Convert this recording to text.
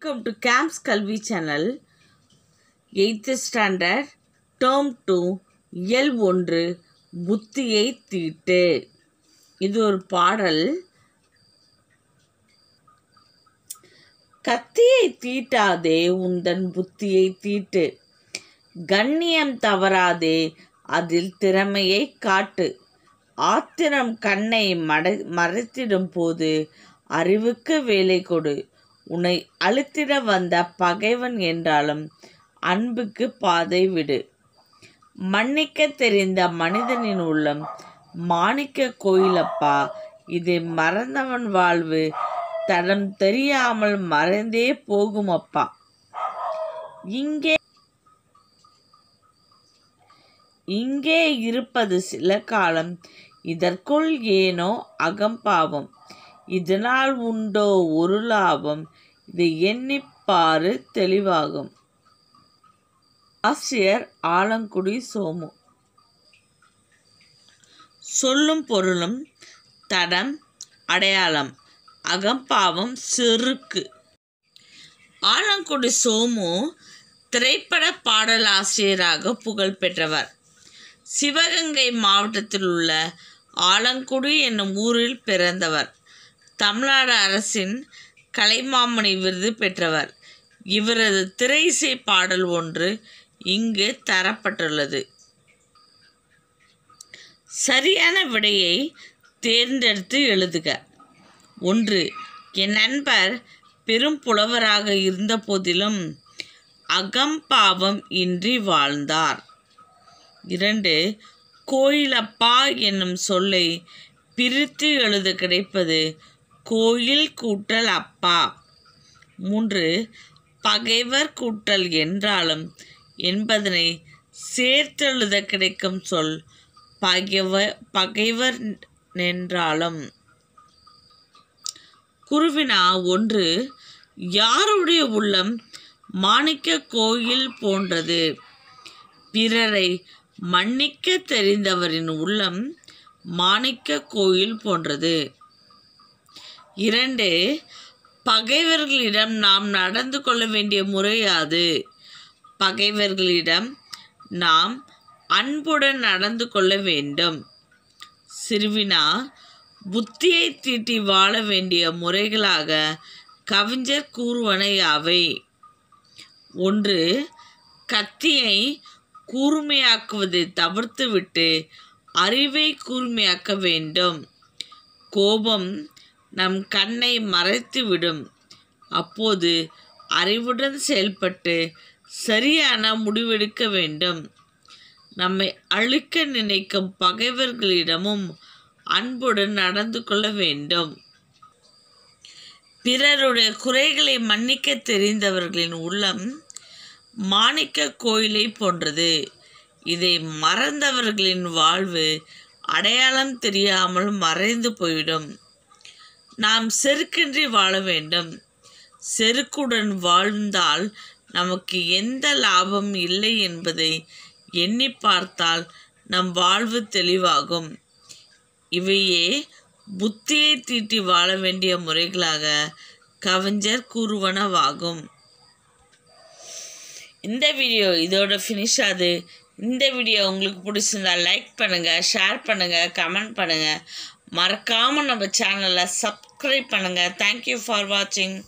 welcome to camps Kalvi channel eighth standard term two இயல் ஒன்று புத்தியை தீட்டு இது ஒரு பாடல் கத்தியை தீட்டாதே உந்தன் புத்தியை தீட்டு கண்ணியம் தவறாதே அதில் திறமையை காட்டு ஆத்திரம் கண்ணை மட மறைத்திடும் போது அறிவுக்கு வேலை கொடு உன்னை அழுத்திட வந்த பகைவன் என்றாலும் அன்புக்கு பாதை விடு மன்னிக்க தெரிந்த மனிதனின் உள்ளம் மாணிக்க கோயிலப்பா இதை மறந்தவன் வாழ்வு தடம் தெரியாமல் மறைந்தே போகும் அப்பா இங்கே இங்கே இருப்பது சில காலம் இதற்குள் ஏனோ அகம்பாவம் இதனால் உண்டோ ஒரு லாபம் இதை எண்ணிப்பாரு தெளிவாகும் ஆசிரியர் ஆலங்குடி சோமு சொல்லும் பொருளும் தடம் அடையாளம் அகம்பாவம் செருக்கு ஆலங்குடி சோமு திரைப்பட பாடலாசிரியராக புகழ் பெற்றவர் சிவகங்கை மாவட்டத்தில் உள்ள ஆலங்குடி என்னும் ஊரில் பிறந்தவர் தமிழ்நாடு அரசின் கலைமாமணி விருது பெற்றவர் இவரது திரை இசை பாடல் ஒன்று இங்கு தரப்பட்டுள்ளது சரியான விடையை தேர்ந்தெடுத்து எழுதுக ஒன்று என் நண்பர் பெரும் புலவராக இருந்த போதிலும் அகம்பாவம் இன்றி வாழ்ந்தார் இரண்டு கோயிலப்பா என்னும் சொல்லை பிரித்து எழுத கிடைப்பது கோயில் கூட்டல் அப்பா மூன்று பகைவர் கூட்டல் என்றாலும் என்பதனை சேர்த்தெழுத கிடைக்கும் சொல் பகைவர் பகைவர் என்றாலும் குருவினா ஒன்று யாருடைய உள்ளம் மாணிக்க கோயில் போன்றது பிறரை மன்னிக்க தெரிந்தவரின் உள்ளம் மாணிக்க கோயில் போன்றது இரண்டு பகைவர்களிடம் நாம் நடந்து கொள்ள வேண்டிய முறையாது பகைவர்களிடம் நாம் அன்புடன் நடந்து கொள்ள வேண்டும் சிறுவினா புத்தியை தீட்டி வாழ வேண்டிய முறைகளாக கவிஞர் கூறுவன யாவை ஒன்று கத்தியை கூர்மையாக்குவதை தவிர்த்துவிட்டு அறிவை கூர்மையாக்க வேண்டும் கோபம் நம் கண்ணை மறைத்துவிடும் அப்போது அறிவுடன் செயல்பட்டு சரியான முடிவெடுக்க வேண்டும் நம்மை அழிக்க நினைக்கும் பகைவர்களிடமும் அன்புடன் நடந்து கொள்ள வேண்டும் பிறருடைய குறைகளை மன்னிக்க தெரிந்தவர்களின் உள்ளம் மாணிக்க கோயிலை போன்றது இதை மறந்தவர்களின் வாழ்வு அடையாளம் தெரியாமல் மறைந்து போய்விடும் நாம் செருக்கின்றி வாழ வேண்டும் செருக்குடன் வாழ்ந்தால் நமக்கு எந்த லாபம் இல்லை என்பதை எண்ணி பார்த்தால் நம் வாழ்வு தெளிவாகும் இவையே புத்தியை தீட்டி வாழ வேண்டிய முறைகளாக கவிஞர் கூறுவனவாகும் இந்த வீடியோ இதோட ஃபினிஷ் ஆகுது இந்த வீடியோ உங்களுக்கு பிடிச்சிருந்தா லைக் பண்ணுங்கள் ஷேர் பண்ணுங்கள் கமெண்ட் பண்ணுங்கள் மறக்காமல் நம்ம சேனலை சப்ஸ்கிரைப் பண்ணுங்கள் தேங்க்யூ ஃபார் வாட்சிங்